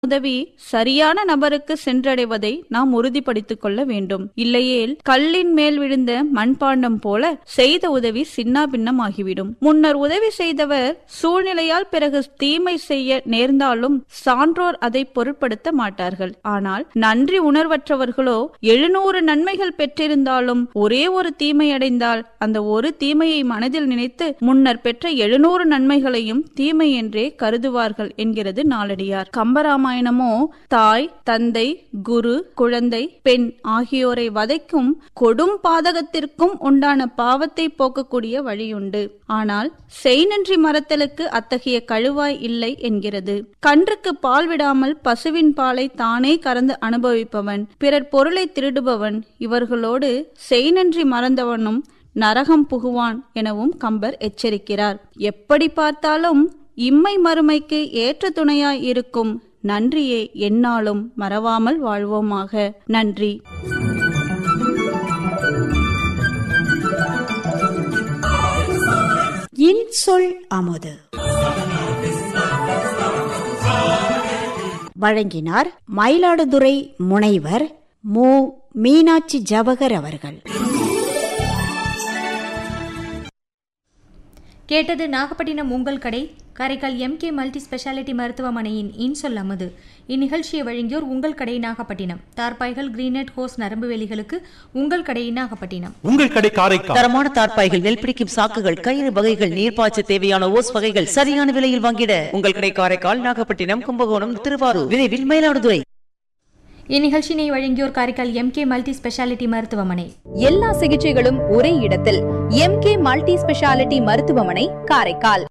உதவி சரியான நபருக்கு சென்றடைவதை நாம் உறுதிப்படுத்திக் கொள்ள வேண்டும் இல்லையேல் கல்லின் மேல் விழுந்த மண்பாண்டம் போல செய்த உதவி சின்னாபின்னமாகிவிடும் முன்னர் உதவி செய்தவர் சூழ்நிலையால் பிறகு தீமை செய்ய நேர்ந்தாலும் சான்றோர் அதை பொருட்படுத்த மாட்டார்கள் ஆனால் நன்றி உணர்வற்றவர்களோ எழுநூறு நன்மைகள் பெற்றிருந்தாலும் ஒரே ஒரு தீமை அடைந்தால் அந்த ஒரு தீமையை மனதில் நினைத்து முன்னர் பெற்ற எழுநூறு நன்மைகளையும் தீமை என்றே கருதுவார்கள் என்கிறது நாளடியார் கம்பராமாயணமோ தாய் தந்தை குரு குழந்தை பெண் ஆகியோரை வதைக்கும் கொடும் பாதகத்திற்கும் உண்டான பாவத்தை போக்கக்கூடிய வழியுண்டு ஆனால் செய்நன்றி மரத்தலுக்கு அத்தகைய கழுவாய் இல்லை என்கிறது கன்றுக்கு பால் விடாமல் பசுவின் பாலை தானே கறந்து அனுபவிப்பவன் பிறர் பொருளை திருடுபவன் இவர்களோடு செய்நன்றி மறந்தவனும் நரகம் புகுவான் எனவும் கம்பர் எச்சரிக்கிறார் எப்படி பார்த்தாலும் இம்மை மறுமைக்கு ஏற்ற துணையாய் இருக்கும் நன்றியே எந்நாளும் மறவாமல் வாழ்வோமாக நன்றி இன்சொல் அமுது வழங்கினார் மயிலாடுதுறை முனைவர் மு மீனாட்சி ஜவகர் அவர்கள் கேட்டது நாகப்பட்டினம் உங்கள் கடை காரைக்கால் எம்கே மல்டி ஸ்பெஷாலிட்டி மருத்துவமனையின் இன்சொல் அமுது இந்நிகழ்ச்சியை வழங்கியோர் உங்கள் கடை நாகப்பட்டினம் தார்பாய்கள் கிரீனட் ஹோஸ் நரம்பு வேலிகளுக்கு உங்கள் கடை நாகப்பட்டினம் உங்கள் கடை காரைக்கால் தரமான தார்ப்பாய்கள் நெல் பிடிக்கும் சாக்குகள் கயிறு வகைகள் நீர்ப்பாய்ச்ச தேவையான ஓஸ் வகைகள் சரியான விலையில் வாங்கிட உங்கள் கடை காரைக்கால் நாகப்பட்டினம் கும்பகோணம் திருவாரூர் விரைவில் மயிலாடுதுறை இந்நிகழ்ச்சியினை வழங்கியோர் காரைக்கால் எம்கே மல்டி ஸ்பெஷாலிட்டி மருத்துவமனை எல்லா சிகிச்சைகளும் ஒரே இடத்தில் எம்கே மல்டி ஸ்பெஷாலிட்டி மருத்துவமனை காரைக்கால்